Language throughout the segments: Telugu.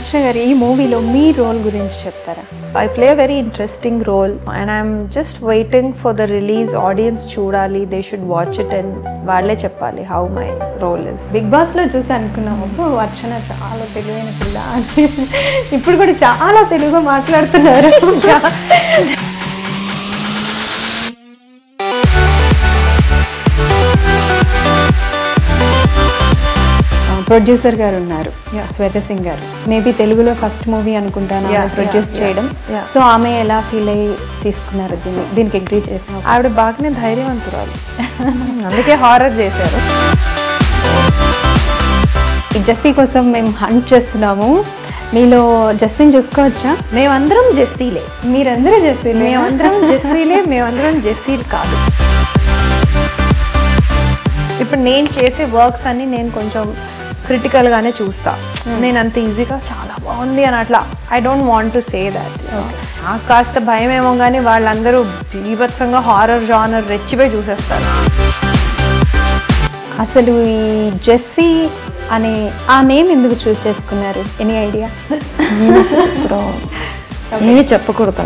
అర్చన గారు ఈ మూవీలో మీ రోల్ గురించి చెప్తారా I play a very interesting role and I'm just waiting for the release. Audience చూడాలి they should watch it and వాళ్ళే చెప్పాలి how my role is Bigg Boss లో చూసి అనుకున్నాము "అబ్బో, అర్చన చాలా తెలివైన పిల్ల అని ఇప్పుడు కూడా చాలా తెలుగుగా మాట్లాడుతున్నారు ప్రొడ్యూసర్ గారు ఉన్నారు శ్వేత సింగ్ గారు మేబీ తెలుగులో ఫస్ట్ మూవీ అనుకుంటాను Yeah, ప్రొడ్యూస్ yeah, చేయడం yeah. సో ఆమె ఎలా ఫీల్ అయ్యి తీసుకున్నారు దీన్ని దీనికి అగ్రీ చేసాం ఆవిడ బాగానే ధైర్యవంతురాలు అందుకే హారర్ చేశారు ఈ జెస్సీ కోసం మేము హంట్ చేస్తున్నాము మీలో జెస్సీని చూసుకోవచ్చా మేమందరం జెస్సీలే మీరందరూ జెస్సీ మేమందరం జెస్సీలే మేమందరం జెస్సీలు కాదు ఇప్పుడు నేను చేసే వర్క్స్ అన్ని నేను కొంచెం క్రిటికల్గానే చూస్తా నేను అంత ఈజీగా చాలా బాగుంది అని అట్లా I don't want to say that నాకు కాస్త భయం ఏమో కానీ వాళ్ళందరూ బీభత్సంగా హారర్ జానర్ రెచ్చిపోయి చూసేస్తారు అసలు ఈ జెస్సీ అనే ఆ నేమ్ ఎందుకు చూస్ చేసుకున్నారు ఎనీ ఐడియా ఇప్పుడు నేనే చెప్పకూడదు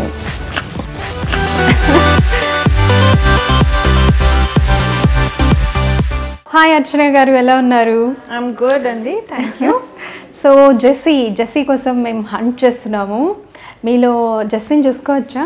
హాయ్ అర్చన గారు ఎలా ఉన్నారు ఐఎమ్ గుడ్ అండి thank you so Jessie Jessie కోసం మేము హంట్ చేస్తున్నాము మీలో జెస్సీని చూసుకోవచ్చా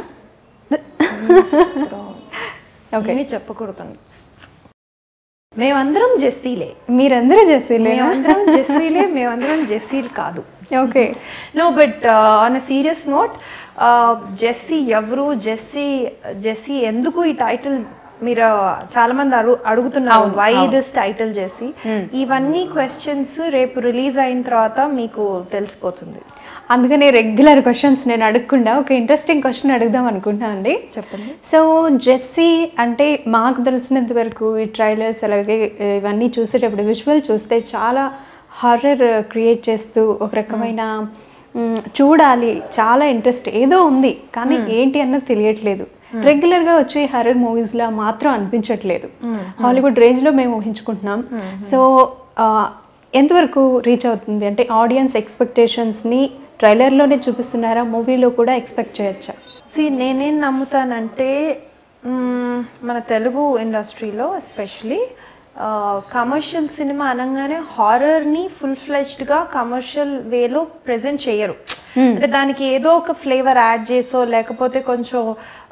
ఓకే ఏమీ చెప్పకూడదు మేమందరం జెస్సీలే మీరందరూ జెస్సీలే మేమందరం జెస్సీలే మేమందరం జెస్సీలు కాదు okay no but on a serious note Jessie ఎవరు జెస్సీ జెస్సీ ఎందుకు ఈ టైటిల్ మీరు చాలా మంది అడుగు అడుగుతున్నారు వై దిస్ టైటిల్ జెస్సీ ఇవన్నీ క్వశ్చన్స్ రేపు రిలీజ్ అయిన తర్వాత మీకు తెలిసిపోతుంది అందుకని రెగ్యులర్ క్వశ్చన్స్ నేను అడగకుండా ఒక ఇంట్రెస్టింగ్ క్వశ్చన్ అడుగుదాం అనుకుంటున్నాను అండి చెప్పండి సో జెస్సీ అంటే మాకు తెలిసినంత వరకు ఈ ట్రైలర్స్ అలాగే ఇవన్నీ చూసేటప్పుడు విజువల్ చూస్తే చాలా హర్రర్ క్రియేట్ చేస్తూ ఒక రకమైన మ్, చూడాలి చాలా ఇంట్రెస్ట్ ఏదో ఉంది కానీ ఏంటి అన్నది తెలియట్లేదు రెగ్యులర్గా వచ్చే హర్రర్ మూవీస్లా మాత్రం అనిపించట్లేదు హాలీవుడ్ రేంజ్లో మేము ఊహించుకుంటున్నాం సో ఆ, ఎంతవరకు రీచ్ అవుతుంది అంటే ఆడియన్స్ ఎక్స్పెక్టేషన్స్ని ట్రైలర్లోనే చూపిస్తున్నారా మూవీలో కూడా ఎక్స్పెక్ట్ చేయొచ్చా సి నేనేం నమ్ముతానంటే మ్మ్, మన తెలుగు ఇండస్ట్రీలో ఎస్పెషలీ కమర్షియల్ సినిమా అనగానే హారర్ని ఫుల్ ఫ్లెజ్డ్గా కమర్షియల్ వేలో ప్రజెంట్ చేయరు అంటే దానికి ఏదో ఒక ఫ్లేవర్ యాడ్ చేసో లేకపోతే కొంచెం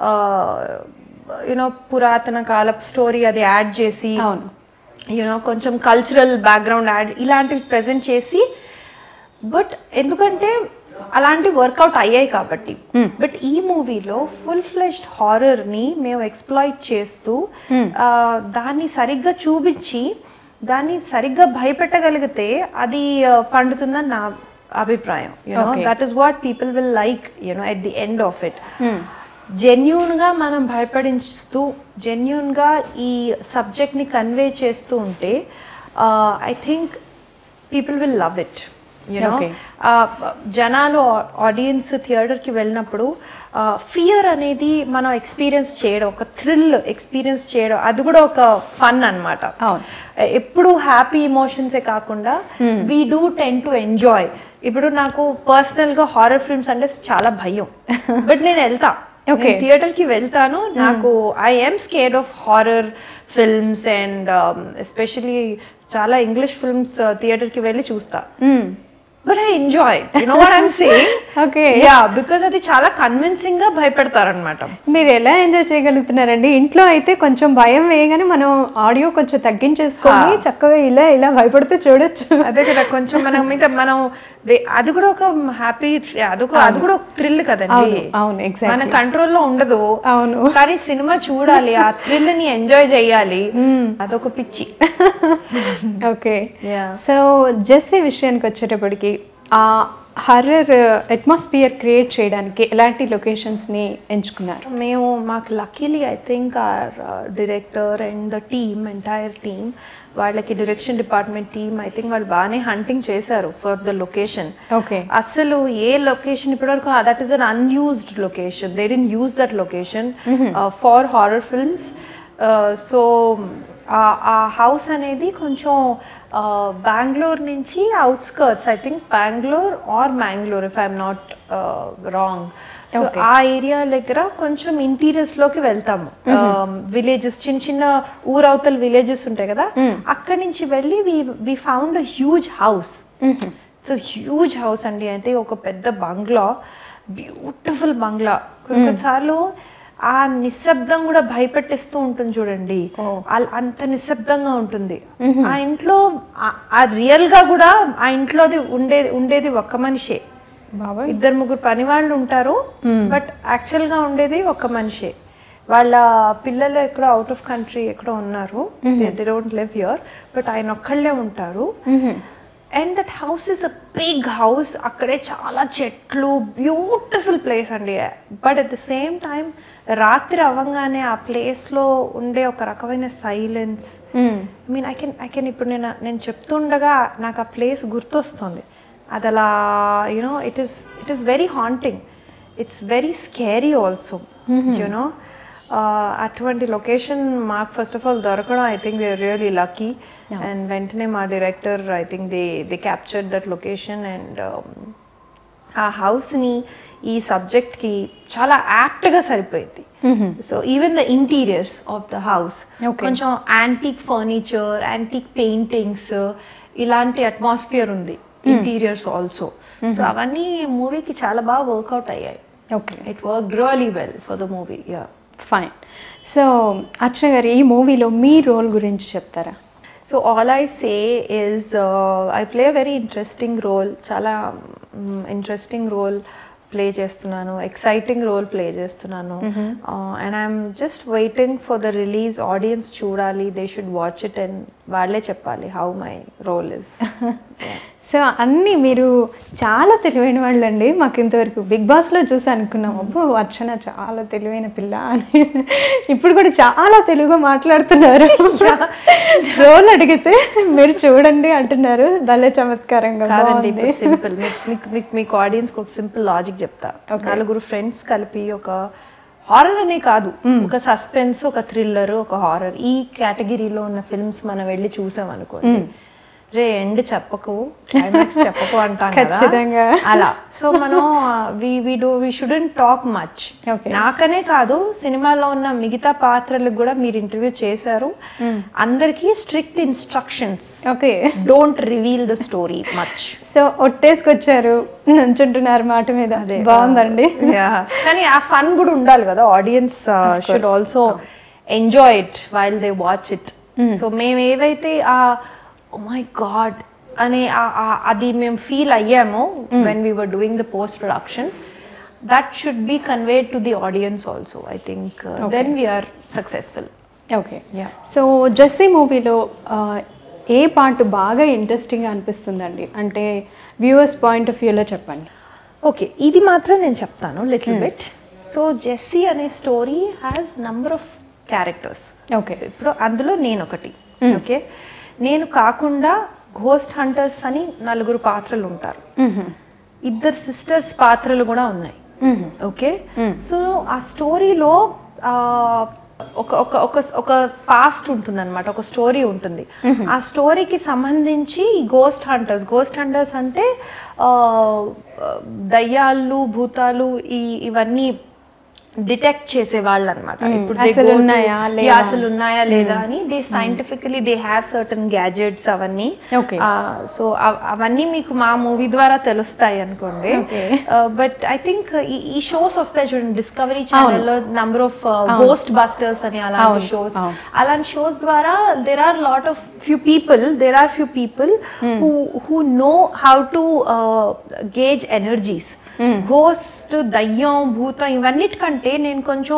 యూనో పురాతన కాలపు స్టోరీ అది యాడ్ చేసి అవును యూనో కొంచెం కల్చరల్ బ్యాక్గ్రౌండ్ యాడ్ ఇలాంటివి ప్రజెంట్ చేసి బట్ ఎందుకంటే అలాంటి వర్కౌట్ అయ్యాయి కాబట్టి బట్ ఈ మూవీలో ఫుల్ ఫ్లెష్డ్ హారర్ ని మేము ఎక్స్ప్లాయిట్ చేస్తూ ఆ, దాన్ని సరిగ్గా చూపించి దాన్ని సరిగ్గా భయపెట్టగలిగితే అది ఆ, పండుతుందని నా అభిప్రాయం you know Okay. That is what people will like you know at the end of it జెన్యున్గా మనం భయపడిస్తూ జెన్యున్గా ఈ సబ్జెక్ట్ని కన్వే చేస్తూ ఉంటే I think people will love it you know Okay. జనాలు ఆడియన్స్ థియేటర్కి వెళ్ళినప్పుడు ఫియర్ అనేది మనం ఎక్స్పీరియన్స్ చేయడం ఒక థ్రిల్ ఎక్స్పీరియన్స్ చేయడం అది కూడా ఒక ఫన్ అన్నమాట అవును. ఎప్పుడు హ్యాపీ ఇమోషన్సే కాకుండా we do tend to enjoy ఇప్పుడు నాకు పర్సనల్ గా హారర్ ఫిల్మ్స్ అంటే చాలా భయం బట్ నేను వెళ్తా Okay. థియేటర్ కి వెళ్తాను నాకు I am scared of horror films and especially చాలా ఇంగ్లీష్ ఫిల్మ్స్ థియేటర్ కి వెళ్ళి చూస్తా but I enjoy you know what I'm saying okay yeah because అది చాలా కన్విన్సింగ్ గా భయపెడతారనమాట మీరు ఎలా ఎంజాయ్ చేయగలుగుతున్నారండి ఇంట్లో అయితే కొంచెం భయం వేయగానే మనం ఆడియో కొంచెం తగ్గించేసుకొని చక్కగా ఇలా ఇలా భయపడుతూ చూడొచ్చు అదే కదా కొంచెం మనం మీద మనం వే- అది కూడా ఒక హ్యాపీ అది ఒక అది కూడా ఒక థ్రిల్ కదండి అవును, అవును, exactly. మన కంట్రోల్లో ఉండదు అవును. కానీ సినిమా చూడాలి ఆ థ్రిల్ ని ఎంజాయ్ చేయాలి అదొక పిచ్చి ఓకే Yeah. సో జెస్సీ విషయానికి వచ్చేటప్పటికి ఆ హర్రర్ అట్మాస్ఫియర్ క్రియేట్ చేయడానికి ఎలాంటి లొకేషన్స్ని ఎంచుకున్నారు మేము మాకు luckily I think our director and the team entire team వాళ్ళకి direction department team I think వాళ్ళు బాగానే హంటింగ్ చేశారు ఫర్ ద లొకేషన్ ఓకే అసలు ఏ లొకేషన్ ఇప్పటివరకు that is un unused location they didn't use that location for horror films so ఆ హౌస్ అనేది కొంచెం బెంగళూరు నుంచి outskirts I think Bengaluru or Mangalore if I'm not wrong so ఆ ఏరియా దగ్గర కొంచెం ఇంటీరియర్స్ లోకి వెళ్తాము విలేజెస్ చిన్న చిన్న ఊరవతల విలేజెస్ ఉంటాయి కదా అక్కడి నుంచి వెళ్ళి we we found a huge house so huge house అండి అంటే ఒక పెద్ద బంగ్లా బ్యూటిఫుల్ బంగ్లా కొన్ని కొన్నిసార్లు ఆ నిశ్శబ్దం కూడా భయపెట్టిస్తూ ఉంటుంది చూడండి అల్- అంత నిశ్శబ్దంగా ఉంటుంది ఆ ఇంట్లో ఆ- ఆ రియల్ గా కూడా ఆ ఇంట్లోది ఉండేది ఉండేది ఒక్క మనిషే బాబా ఇద్దరు ముగ్గురు పని వాళ్ళు ఉంటారు బట్ యాక్చువల్ గా ఉండేది ఒక మనిషే వాళ్ళ పిల్లలు ఎక్కడో అవుట్ ఆఫ్ కంట్రీ ఎక్కడో ఉన్నారు they don't live here but ఆయన ఒక్కళ్ళే ఉంటారు and that house is a big house అక్కడే చాలా చెట్లు బ్యూటిఫుల్ ప్లేస్ అండి but at the same time రాత్రి అవ్వగానే ఆ ప్లేస్లో ఉండే ఒక రకమైన silence I mean I can I can ఇప్పుడు నేను నేను చెప్తుండగా నాకు ఆ ప్లేస్ గుర్తొస్తుంది అది అలా you know it is it is very haunting it's very scary also you know అటువంటి లొకేషన్ మాకు ఫస్ట్ ఆఫ్ ఆల్ దొరకడం I think we're really lucky and వెంటనే మా director I think they they capture that location and ఆ హౌస్ని ఈ సబ్జెక్ట్కి చాలా యాప్ట్గా సరిపోయింది so even the interiors of the house Okay. కొంచెం యాంటిక్ ఫర్నిచర్ యాంటిక్ పెయింటింగ్స్ ఇలాంటి అట్మాస్ఫియర్ ఉంది ఇంటీరియర్స్ ఆల్సో సో అవన్నీ మూవీకి చాలా బాగా వర్కౌట్ అయ్యాయి okay it work really well for the movie yeah fine so Archana garu ఈ మూవీలో మీ రోల్ గురించి చెప్తారా so all I say is I play very interesting role చాలా ఇంట్రెస్టింగ్ రోల్ ప్లే చేస్తున్నాను ఎక్సైటింగ్ రోల్ ప్లే చేస్తున్నాను and I'm just waiting for the release audience చూడాలి they should watch it and వాళ్ళే చెప్పాలి how my role is so అన్నీ మీరు చాలా తెలివైన వాళ్ళండి మాకు ఇంతవరకు బిగ్ బాస్లో చూసి అనుకున్నాం అబ్బో అర్చన చాలా తెలివైన పిల్ల అని ఇప్పుడు కూడా చాలా తెలుగుగా మాట్లాడుతున్నారు రోల్ అడిగితే మీరు చూడండి అంటున్నారు భలే చమత్కారంగా కాదండి బాగుంది. సింపుల్ మీకు మీకు ఆడియన్స్ ఒక సింపుల్ లాజిక్ చెప్తా నలుగురు ఫ్రెండ్స్ కలిపి ఒక హారర్ అనే కాదు ఒక సస్పెన్స్ ఒక థ్రిల్లర్ ఒక హారర్ ఈ కేటగిరీలో ఉన్న ఫిల్మ్స్ మనం వెళ్ళి చూసాం అనుకోండి రే ఎండ్ చెప్పకు క్లైమాక్స్ చెప్పకు అంటాం కదా ఖచ్చితంగా. అలా సో మనం we we do we shouldn't talk much Okay. నాకనే కాదు సినిమాలో ఉన్న మిగతా పాత్రలకు కూడా మీరు ఇంటర్వ్యూ చేశారు అందరికీ strict instructions okay don't reveal the story much so ఒట్టేసుకొచ్చారు నుంచుంటున్నారు మాట మీద బాగుందండి కానీ ఆ ఫన్ కూడా ఉండాలి కదా audience should also enjoy it while they watch it so మేము ఏవైతే ఆ మై గాడ్ అనే ఆ- ఆ- అది మేము ఫీల్ అయ్యామో when we were doing the post production that should be conveyed to the audience also I think then we're successful okay Yeah. So Jessie మూవీలో ఏ పార్ట్ బాగా ఇంట్రెస్టింగ్గా అనిపిస్తుందండి అంటే వ్యూవర్స్ పాయింట్ ఆఫ్ వ్యూలో చెప్పండి ఓకే ఇది మాత్రం నేను చెప్తాను లిటిల్ బిట్ సో జెస్సీ అనే story has number of characters okay ఇప్పుడు అందులో నేను ఒకటి ఓకే నేను కాకుండా ఘోస్ట్ హంటర్స్ అని నలుగురు పాత్రలు ఉంటారు ఇద్దరు సిస్టర్స్ పాత్రలు కూడా ఉన్నాయి ఓకే సో ఆ స్టోరీలో ఒక ఒక ఒక ఒక పాస్ట్ ఉంటుంది అనమాట ఒక స్టోరీ ఉంటుంది ఆ స్టోరీకి సంబంధించి గోస్ట్ హంటర్స్ గోస్ట్ హంటర్స్ అంటే ఆ, దయ్యాలు భూతాలు ఈ ఇవన్నీ డిటెక్ట్ చేసే వాళ్ళు అనమాట ఇప్పుడు they అసలు go to- ఉన్నాయా, Yeah, లేవా? అసలు ఉన్నాయా లేదా అని they scientifically they have certain gadgets అవన్నీ Okay. సో అవన్నీ మీకు మా మూవీ ద్వారా తెలుస్తాయి అనుకోండి Okay. బట్ ఐ థింక్ ఈ షోస్ వస్తాయి చూడండి డిస్కవరీ ఛానల్లో నంబర్ ఆఫ్ గోస్ట్ బస్టర్స్ అని అలాంటి అవును, షోస్ అవును. అలాంటి షోస్ ద్వారా there are lot of few people there are few people who who know how to gauge energies ghost దయ్యం భూతం ఇవన్నిటికంటే నేను కొంచెం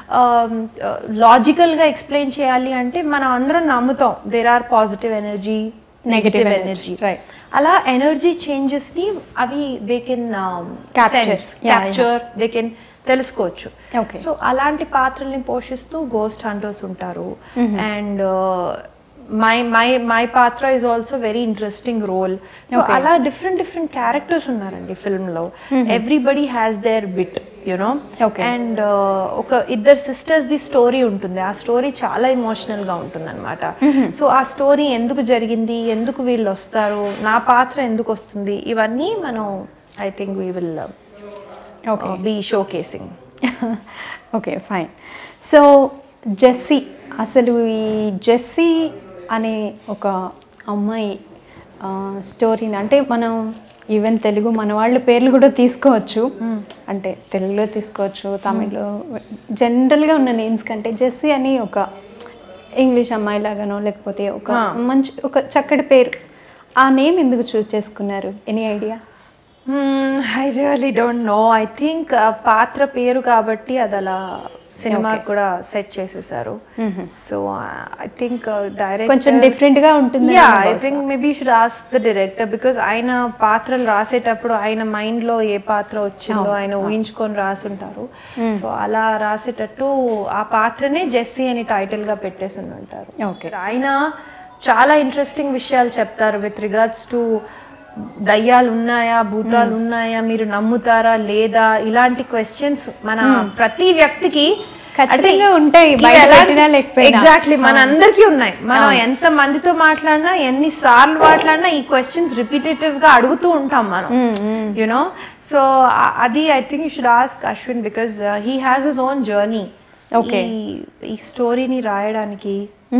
లాజికల్గా ఎక్స్ప్లెయిన్ చేయాలి అంటే మనం అందరం నమ్ముతాం there are positive energy negative energy, energy right. అలా ఎనర్జీ చేంజెస్ ని అవి they can Capture. Yeah, yeah. Capture they can తెలుసుకోవచ్చు Okay. సో అలాంటి పాత్రల్ని పోషిస్తూ గోస్ట్ హంటర్స్ ఉంటారు అండ్ మై మై మై పాత్ర is also very interesting role so అలా డిఫరెంట్ డిఫరెంట్ క్యారెక్టర్స్ ఉన్నారండి ఫిల్మ్ లో everybody has their bit you know Okay. And ఒక ఇద్దరు సిస్టర్స్ ది స్టోరీ ఉంటుంది ఆ స్టోరీ చాలా ఎమోషనల్ గా ఉంటుంది అనమాట సో ఆ స్టోరీ ఎందుకు జరిగింది ఎందుకు వీళ్ళు వస్తారు నా పాత్ర ఎందుకు వస్తుంది ఇవన్నీ మనం I think we will okay be showcasing okay fine so Jessie అసలు ఈ జెస్సీ అనే ఒక అమ్మాయి ఆ, స్టోరీని అంటే మనం ఈవెన్ తెలుగు మన వాళ్ళ పేర్లు కూడా తీసుకోవచ్చు అంటే తెలుగులో తీసుకోవచ్చు తమిళ్లో జనరల్గా ఉన్న నేమ్స్ కంటే జెస్సీ అని ఒక ఇంగ్లీష్ అమ్మాయి లాగానో లేకపోతే ఒక మంచి ఒక చక్కటి పేరు ఆ నేమ్ ఎందుకు చూస్ చేసుకున్నారు any idea I really don't know I think పాత్ర పేరు కాబట్టి అది అలా సినిమా కూడా సెట్ చేసేసారు సో ఐ థింక్ డైరెక్ట్ కొంచెం డిఫరెంట్గా ఉంటుంది yeah I think maybe should ask the director because ఆయన పాత్రలు రాసేటప్పుడు ఆయన మైండ్ లో ఏ పాత్ర వచ్చిందో ఆయన ఊహించుకొని రాసుంటారు సో అలా రాసేటట్టు ఆ పాత్రనే జెస్సీ అని టైటిల్ గా పెట్టేసి ఉంటారు ఓకే ఆయన చాలా ఇంట్రెస్టింగ్ విషయాలు చెప్తారు విత్ రిగార్డ్స్ టు దయ్యాలు ఉన్నాయా భూతాలు ఉన్నాయా మీరు నమ్ముతారా లేదా ఇలాంటి క్వశ్చన్స్ మన ప్రతి వ్యక్తికి ఖచ్చితంగా ఉంటాయి, బయట పెట్టినా లేకపోయినా. ఎగ్జాక్ట్లీ మన అందరికీ ఉన్నాయి మనం ఎంత మందితో మాట్లాడినా ఎన్ని సార్లు మాట్లాడినా ఈ క్వశ్చన్స్ రిపీటేటివ్ గా అడుగుతూ ఉంటాం మనం యునో సో అది I think you should ask Ashwin because he has his own journey Okay. ఈ స్టోరీని రాయడానికి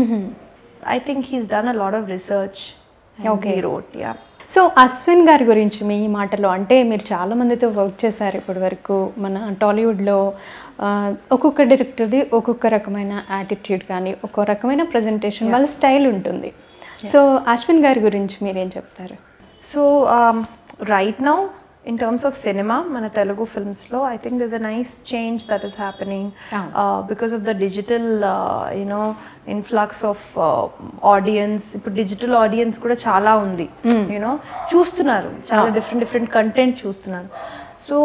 I think he's done a lot of research Okay. Wrote yeah so Ashwin garu గురించి మీ మాటలో అంటే మీరు చాలా మందితో వర్క్ చేశారు ఇప్పటి వరకు మన టాలీవుడ్లో ఆ, ఒక్కొక్క డైరెక్టర్ది ఒక్కొక్క రకమైన యాటిట్యూడ్ కానీ ఒక్కో రకమైన ప్రజెంటేషన్ వాళ్ళ స్టైల్ ఉంటుంది సో అశ్విన్ గారి గురించి మీరేం చెప్తారు so right now in terms of cinema మన తెలుగు ఫిల్మ్స్లో I think this a nice change that is happening because of the digital you know influx of audience ఇప్పుడు డిజిటల్ ఆడియన్స్ కూడా చాలా ఉంది యూనో చూస్తున్నారు చాలా డిఫరెంట్ డిఫరెంట్ కంటెంట్ చూస్తున్నారు so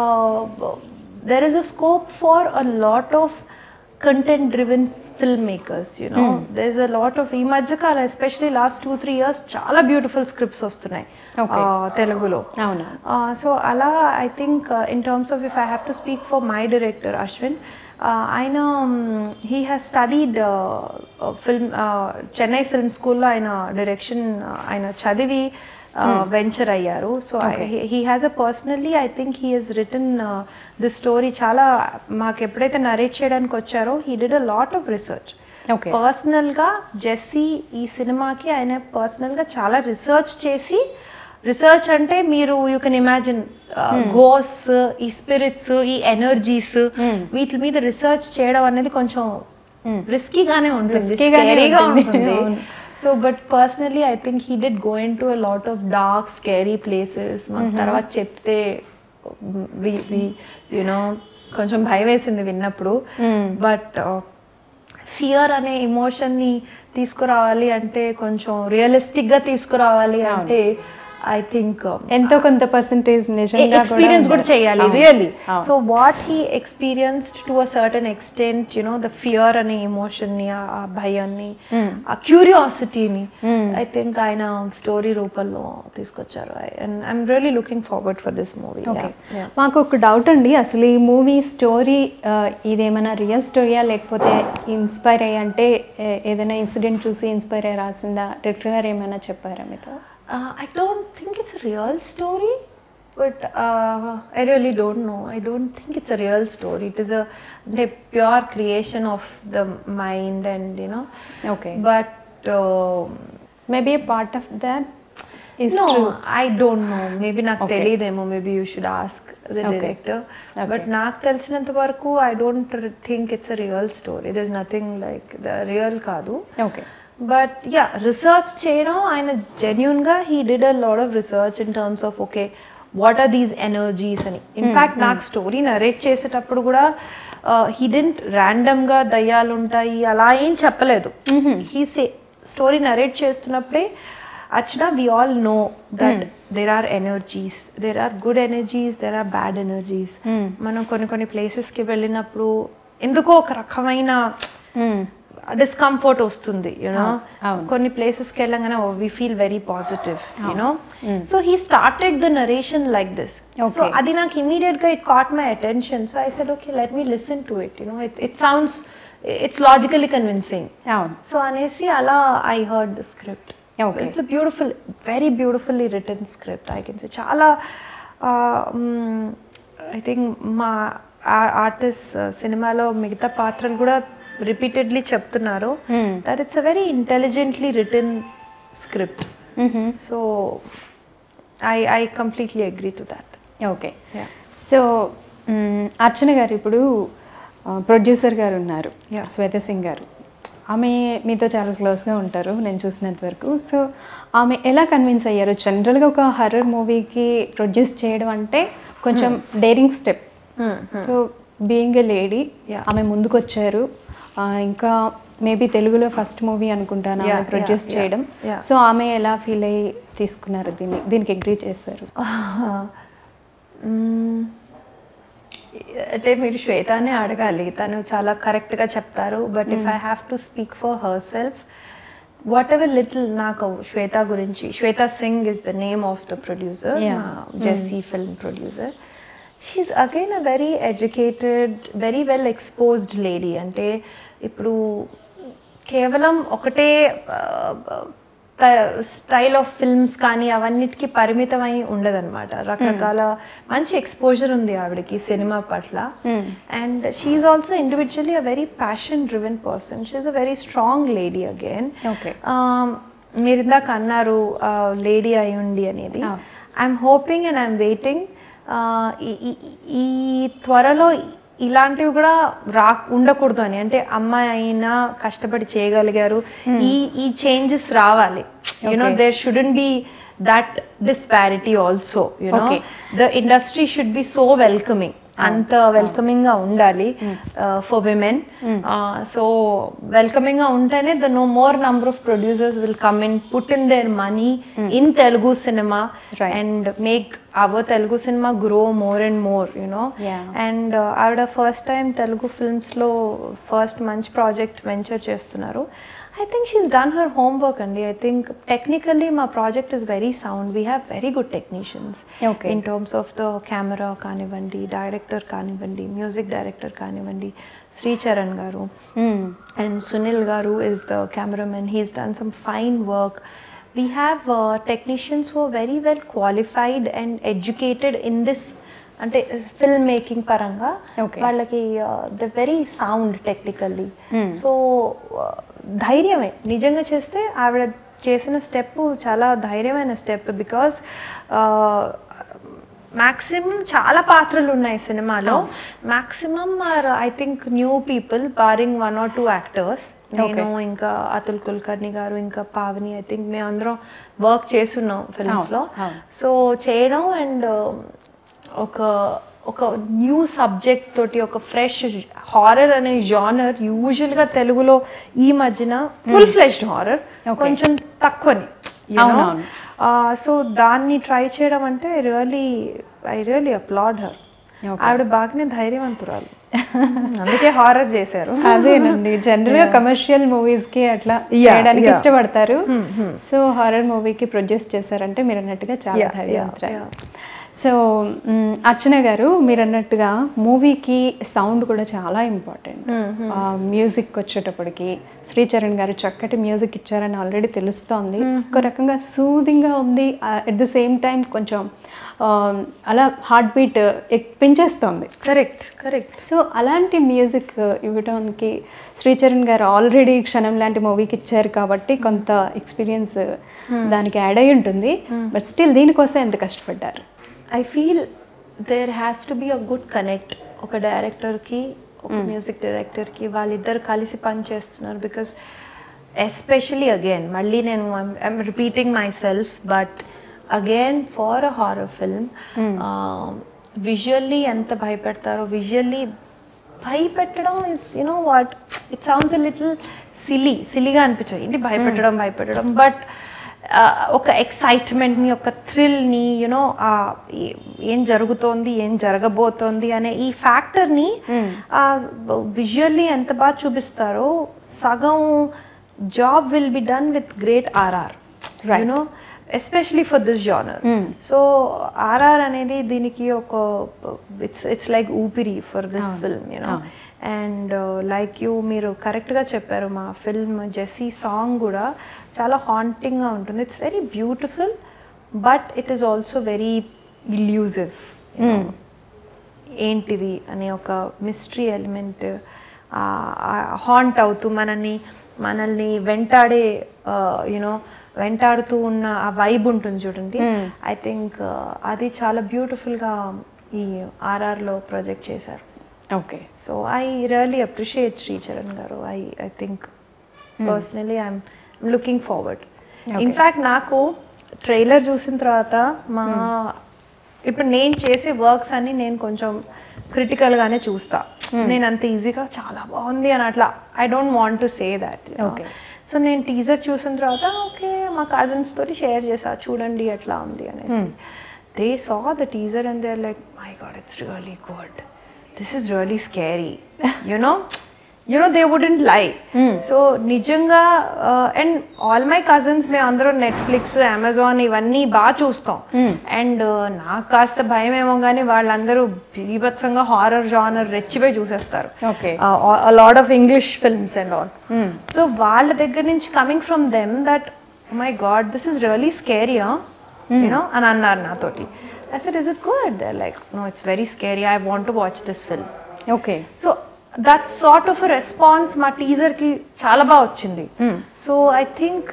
there is a scope for a lot of content driven filmmakers you know there's a lot of ఈ మధ్య కాలం especially last two three years చాలా బ్యూటిఫుల్ స్క్రిప్ట్స్ వస్తున్నాయి Okay. ఆ, తెలుగులో అవునా సో అలా I think in terms of if I have to speak for my director Ashwin ఆయన he has studied film Chennai film స్కూల్లో ఆయన డైరెక్షన్ ఆయన చదివి వెంచర్ అయ్యారు so he has a personally I think he has return the story చాలా మాకు ఎప్పుడైతే నరేట్ చేయడానికి వచ్చారో he did a lot of research okay పర్సనల్గా జెస్సీ ఈ సినిమాకి ఆయన పర్సనల్గా చాలా రీసెర్చ్ చేసి రీసెర్చ్ అంటే మీరు యూ కెన్ ఇమాజిన్ గోస్ ఈ స్పిరిట్స్ ఈ ఎనర్జీస్ వీటి మీద రీసెర్చ్ చేయడం అనేది కొంచెం రిస్కీగానే ఉంటుంది Risky గానే స్కేరీగా ఉంటుంది. ఉంటుంది అవును. So but personally I think he did go into a lot of dark scary places మాకు తర్వాత చెప్తే యునో కొంచెం భయం వేసింది విన్నప్పుడు బట్ ఫియర్ అనే ఎమోషన్ని తీసుకురావాలి అంటే కొంచెం రియలిస్టిక్గా తీసుకురావాలి అంటే ఐ థింక్ ఎంతో కొంత పర్సంటేజ్ నిజంగా ఎక్స్పీరియన్స్ కూడా ఉండాలి. చేయాలి అవును. రియల్లీ అవును. So what he experienced to a certain extent you know the fear అనే ఎమోషన్ ని ఆ ఆ భయాన్ని ఆ క్యూరియాసిటీని ఐ థింక్ ఆయన స్టోరీ రూపంలో తీసుకొచ్చారు and I'm really looking forward for this movie okay మాకు ఒక డౌట్ అండి అసలు ఈ మూవీ స్టోరీ ఇదేమైనా రియల్ స్టోరీయా లేకపోతే ఇన్స్పైర్ అయ్యి అంటే ఏ- ఏదైనా ఇన్సిడెంట్ చూసి ఇన్స్పైర్ అయ్యి రాసిందా డైరెక్టర్ గారు ఏమైనా చెప్పారా మీతో I don't think it's real story but I really don't know I don't think it's a real story it is అంటే pure creation of the mind and you know okay but maybe part of that is no, true I don't know. Maybe నాకు Okay. తెలియదేమో maybe you should ask the Okay. Director Okay. But నాకు తెలిసినంత వరకు I don't think it's a real story it is nothing like the real కాదు ఓకే బట్ యా రీసెర్చ్ చేయడం ఆయన జెన్యున్గా he did a lot of research in terms of okay what are these energies అని ఇన్ఫ్యాక్ట్ నాకు స్టోరీ నరేట్ చేసేటప్పుడు కూడా హీ డెంట్ ర్యాండమ్గా దయ్యాలు ఉంటాయి అలా ఏం చెప్పలేదు హీ సే స్టోరీ నరేట్ చేస్తున్నప్పుడే Archana we all know that there are energies there are good energies there are bad energies మనం కొన్ని కొన్ని ప్లేసెస్కి వెళ్ళినప్పుడు ఎందుకో ఒక రకమైన డిస్కంఫర్ట్ వస్తుంది యూనో అవును. కొన్ని ప్లేసెస్కి వెళ్ళగానే we feel very positive you know so he started the narration like this so Okay. అది నాకు ఇమీడియట్ గా it caught my attention so I said okay let me listen to it you know it it sounds it's logically convincing అవును సో అనేసి అలా I heard the script Okay. It's beautiful very beautifully written script I can say చాలా ఐ థింక్ మా ఆర్టిస్ట్ సినిమాలో మిగతా పాత్రలు కూడా రిపీటెడ్లీ చెప్తున్నారు that it's a very intelligently written script so I I completely agree to that okay Yeah. So hmm, Archana garu ఇప్పుడు ప్రొడ్యూసర్ గారు ఉన్నారు Yeah. శ్వేత సింగ్ గారు ఆమె మీతో చాలా క్లోజ్గా ఉంటారు నేను చూసినంత వరకు సో ఆమె ఎలా కన్విన్స్ అయ్యారు జనరల్గా ఒక హర్రర్ మూవీకి ప్రొడ్యూస్ చేయడం అంటే కొంచెం daring step so being a lady Yeah. ఆమె ముందుకొచ్చారు ఆ, ఇంకా మేబీ తెలుగులో ఫస్ట్ మూవీ అనుకుంటాను Yeah, ఆమె ప్రొడ్యూస్ yeah, చేయడం yeah. సో ఆమె ఎలా ఫీల్ అయ్యి తీసుకున్నారు దీన్ని దీనికి అగ్రీ చేశారు మ్మ్. అంటే మీరు శ్వేతానే అడగాలి తను చాలా కరెక్ట్గా చెప్తారు but if I have to speak for herself whatever little నాకు శ్వేత గురించి Shweta Singh is the name of the producer Yeah. Jessie film producer she's again a very educated very well exposed lady అంటే ఇప్పుడు కేవలం ఒకటే స్టైల్ ఆఫ్ ఫిల్మ్స్ కానీ అవన్నిటికీ పరిమితమై ఉండదన్నమాట రకరకాల మంచి ఎక్స్పోజర్ ఉంది ఆవిడకి సినిమా పట్ల and she's also individually a very passion driven person she's a very strong lady again Okay. మీరు ఇందాక అన్నారు లేడీ అయి ఉండి అనేది Ah. I'm hoping and I'm waiting ఈ త్వరలో ఇలాంటివి కూడా రా ఉండకూడదు అని అంటే అమ్మాయి అయినా కష్టపడి చేయగలిగారు ఈ ఈ చేంజెస్ రావాలి you know Okay. There shouldn't be that disparity also you know Okay. The industry should be so welcoming అంత వెల్కమింగ్ గా ఉండాలి ఫర్ విమెన్ సో వెల్కమింగ్ గా ఉంటేనే the no more number of producers will come in put in their money in Telugu cinema Right. And make our Telugu cinema grow more and more you know Yeah. And ఆవిడ ఫస్ట్ టైం తెలుగు ఫిల్మ్స్లో ఫస్ట్ మంచి ప్రాజెక్ట్ వెంచర్ చేస్తున్నారు I think she's done her homework అండి ఐ థింక్ టెక్నికల్లీ మా project is very sound we have very good technicians Okay. In terms of the camera కానివ్వండి డైరెక్టర్ కానివ్వండి మ్యూజిక్ డైరెక్టర్ కానివ్వండి శ్రీచరణ్ గారు మ్మ్. and Sunil Garu is the cameraman. He's done some fine work. We have uh, technicians who are very well qualified and educated in this అంటే ఫిల్మ్ మేకింగ్ పరంగా Okay. వాళ్ళకి the very sound technically so ధైర్యమే నిజంగా చేస్తే ఆవిడ చేసిన స్టెప్ చాలా ధైర్యమైన స్టెప్ బికాస్ మాక్సిమం చాలా పాత్రలు ఉన్నాయి సినిమాలో maximum are I think new people barring one or two actors నేను ఇంకా అతుల్ కుల్కర్ణి గారు ఇంకా పావని ఐ థింక్ మేము అందరం వర్క్ చేస్తున్నాం ఫిల్మ్స్ లో అవును, అవును. సో చేయడం అండ్ ఒక ఒక న్యూ సబ్జెక్ట్ తోటి ఒక ఫ్రెష్ హారర్ అనే జానర్ యూజువల్గా తెలుగులో ఈ మధ్యన ఫుల్ ఫ్లెష్డ్ హారర్ Okay. కొంచెం తక్కువని అవునవును. సో దాన్ని ట్రై చేయడం అంటే I really I really applaud her Okay. ఆవిడ బాగానే ధైర్యవంతురాలు అందుకే హారర్ చేశారు అదేనండి జనరల్ గా కమర్షియల్ మూవీస్ కి అట్లా Yeah, చేయడానికి yeah. ఇష్టపడతారు సో హారర్ మూవీకి ప్రొడ్యూస్ చేశారంటే మీరు అన్నట్టుగా చాలా Yeah, ధైర్యవంతురాలు yeah, so hmm, Archana garu మీరు అన్నట్టుగా మూవీకి సౌండ్ కూడా చాలా ఇంపార్టెంట్ మ్యూజిక్ వచ్చేటప్పటికి శ్రీచరణ్ గారు చక్కటి మ్యూజిక్ ఇచ్చారని ఆల్రెడీ తెలుస్తోంది ఒక రకంగా సూదింగ్గా ఉంది అట్ ద సేమ్ టైం కొంచెం ఆ, అలా హార్ట్ బీట్ పెంచేస్తోంది కరెక్ట్ కరెక్ట్ సో అలాంటి మ్యూజిక్ ఇవ్వడానికి శ్రీచరణ్ గారు ఆల్రెడీ క్షణం లాంటి మూవీకి ఇచ్చారు కాబట్టి కొంత ఎక్స్పీరియన్స్ దానికి యాడ్ అయి ఉంటుంది బట్ స్టిల్ దీనికోసం ఎంత కష్టపడ్డారు I feel there has to be a good connect ఒక డైరెక్టర్కి ఒక మ్యూజిక్ డైరెక్టర్కి వాళ్ళిద్దరు కలిసి పని చేస్తున్నారు బికాస్ ఎస్పెషలీ అగైన్ మళ్ళీ నేను I'm repeating myself but again for a horror film visually ఎంత భయపెడతారో విజువల్లీ భయపెట్టడం is you know what it sounds a little silly సిలీగా అనిపించాయి ఏంటి భయపెట్టడం భయపెట్టడం బట్ ఒక ఎక్సైట్మెంట్ని ఒక థ్రిల్ని యునో ఏం జరుగుతోంది ఏం జరగబోతోంది అనే ఈ ఫ్యాక్టర్ని విజువల్లీ ఎంత బాగా చూపిస్తారో సగం job will be done with great RR you know especially for this genre so RR అనేది దీనికి ఒక ఇట్స్ ఇట్స్ లైక్ ఊపిరి for this film you know and like you మీరు కరెక్ట్గా చెప్పారు మా ఫిల్మ్ జెస్సీ సాంగ్ కూడా చాలా హాంటింగ్గా ఉంటుంది it's very beautiful but it is also very elusive ఏంటిది అనే ఒక మిస్టరీ ఎలిమెంట్ హాంట్ అవుతూ మనల్ని మనల్ని వెంటాడే యూనో వెంటాడుతూ ఉన్న ఆ వైబ్ ఉంటుంది చూడండి ఐ థింక్ అది చాలా బ్యూటిఫుల్గా ఈ ఆర్ఆర్లో ప్రొజెక్ట్ చేశారు okay so I really appreciate Sricharan garu I I think personally I'm looking forward in fact నాకు ట్రైలర్ చూసిన తర్వాత మా ఇప్పుడు నేను చేసే వర్క్స్ అన్ని నేను కొంచెం క్రిటికల్గానే చూస్తా నేను అంత ఈజీగా చాలా బాగుంది అని అట్లా I don't want to say that Okay. So నేను టీజర్ చూసిన తర్వాత ఓకే మా కజిన్స్ తోటి షేర్ చేసా చూడండి ఎట్లా ఉంది అనేసి they saw the teaser and they like my God it's really good this is really scary you know you know they wouldn't lie so నిజంగా అండ్ ఆల్ మై కజిన్స్ మేము అందరం నెట్ఫ్లిక్స్ అమెజాన్ ఇవన్నీ బాగా చూస్తాం అండ్ నాకు కాస్త భయం ఏమో కానీ వాళ్ళందరూ బీభత్సంగా హారర్ జానర్ రెచ్చిపోయి చూసేస్తారు Okay. Lot of English films and all so వాళ్ళ దగ్గర నుంచి coming from them that my God this is really scary you know అని అన్నారు నాతోటి I said is it good they like no it's very scary I want to watch this film okay so that sort of response మా టీజర్కి చాలా బాగా వచ్చింది so I think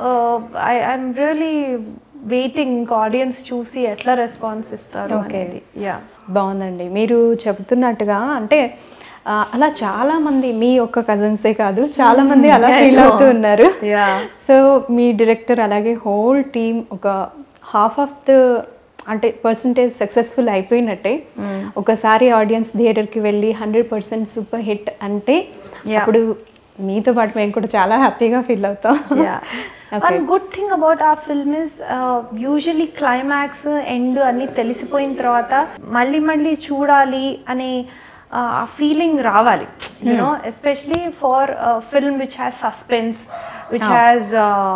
I I'm really waiting ఇంకా ఆడియన్స్ చూసి ఎట్లా రెస్పాన్స్ ఇస్తారు Okay. అనేది యా బాగుందండి మీరు చెబుతున్నట్టుగా అంటే ఆ, అలా చాలా మంది మీ ఒక్క కజిన్సే కాదు చాలా మంది అలా I ఫీల్ know. అవుతూ ఉన్నారు Yeah. సో మీ డైరెక్టర్ అలాగే హోల్ టీమ్ ఒక హాఫ్ ఆఫ్ ద అంటే పర్సంటేజ్ సక్సెస్ఫుల్ అయిపోయినట్టే ఒకసారి ఆడియన్స్ థియేటర్కి వెళ్ళి హండ్రెడ్ పర్సెంట్ సూపర్ హిట్ అంటే Yeah. అప్పుడు మీతో పాటు మేము కూడా చాలా హ్యాపీగా ఫీల్ అవుతాం yeah one good thing about a film is usually climax end అన్ని తెలిసిపోయిన తర్వాత మళ్ళీ మళ్ళీ చూడాలి అనే ఆ ఫీలింగ్ రావాలి you know especially for film which has suspense which has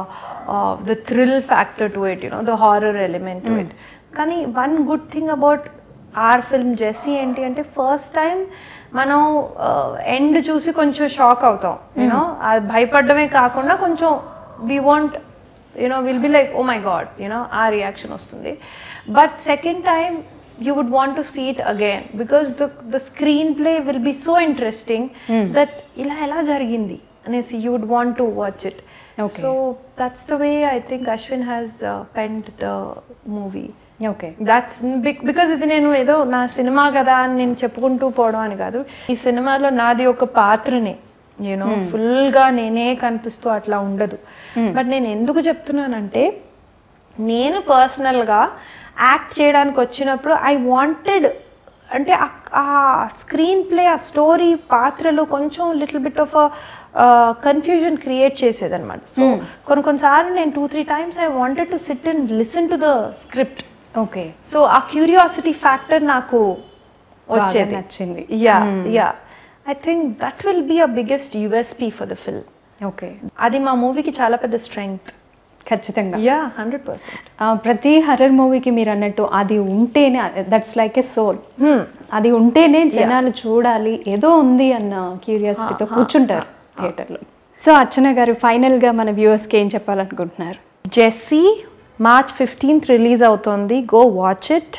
the thrill factor to it you know the horror element to it కానీ one good thing about our film Jessie ఏంటి అంటే ఫస్ట్ టైం మనం ఎండ్ చూసి కొంచెం షాక్ అవుతాం యూనో అది భయపడమే కాకుండా కొంచెం we want you know will be like oh my God you know ఆ రియాక్షన్ వస్తుంది but second time you would want to see it again because the the screenplay will be so interesting that ఇలా ఎలా జరిగింది అనేసి you would want to watch it Okay. So that's the way I think Ashwin has penned the movie okay that's because ఇది నేను ఏదో నా సినిమా కదా అని నేను చెప్పుకుంటూ పోవడం అని కాదు ఈ సినిమాలో నాది ఒక పాత్రనే యూనో ఫుల్గా నేనే కనిపిస్తూ అట్లా ఉండదు బట్ నేను ఎందుకు చెప్తున్నానంటే నేను పర్సనల్గా యాక్ట్ చేయడానికి వచ్చినప్పుడు ఐ వాంటెడ్ అంటే ఆ- ఆ స్క్రీన్ ప్లే ఆ స్టోరీ పాత్రలు కొంచెం little bit of confusion create చేసేదన్నమాట సో కొన్ని కొన్నిసార్లు నేను two three times I wanted to sit and listen to the script okay so ఆ క్యూరియాసిటీ ఫ్యాక్టర్ నాకు వచ్చేది నచ్చింది. Yeah yeah I think that will be a biggest USP for the film okay అది మా మూవీకి చాలా పెద్ద స్ట్రెంగ్త్ ఖచ్చితంగా యా హండ్రెడ్ పర్సెంట్ ఆ, ప్రతి హర్రర్ మూవీకి మీరు అన్నట్టు అది ఉంటేనే దట్స్ లైక్ ఏ సోల్ అది ఉంటేనే జనాలు చూడాలి ఏదో ఉంది అన్న క్యూరియాసిటీతో కూర్చుంటారు థియేటర్లో సో అర్చన గారు ఫైనల్గా మన వ్యూవర్స్కి ఏం చెప్పాలనుకుంటున్నారు జెస్సీ మార్చ్ ఫిఫ్టీన్త్ రిలీజ్ అవుతోంది గో వాచ్ ఇట్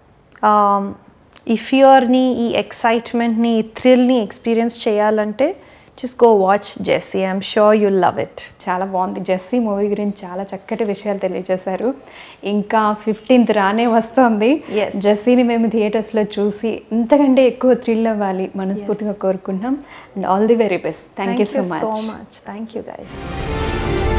ఈ ఫియర్ని ఈ ఎక్సైట్మెంట్ని ఈ థ్రిల్ని ఎక్స్పీరియన్స్ చేయాలంటే just go watch Jessie I'm sure you'll love it చాలా బాగుంది జెస్సీ మూవీ గురించి చాలా చక్కటి విషయాలు తెలియజేశారు ఇంకా ఫిఫ్టీన్త్ రానే వస్తుంది Yes. జెస్సీని మేము థియేటర్స్లో చూసి ఇంతకంటే ఎక్కువ థ్రిల్ అవ్వాలి మనస్ఫూర్తిగా కోరుకుంటున్నాం and all the very best thank you so much so much thank you guys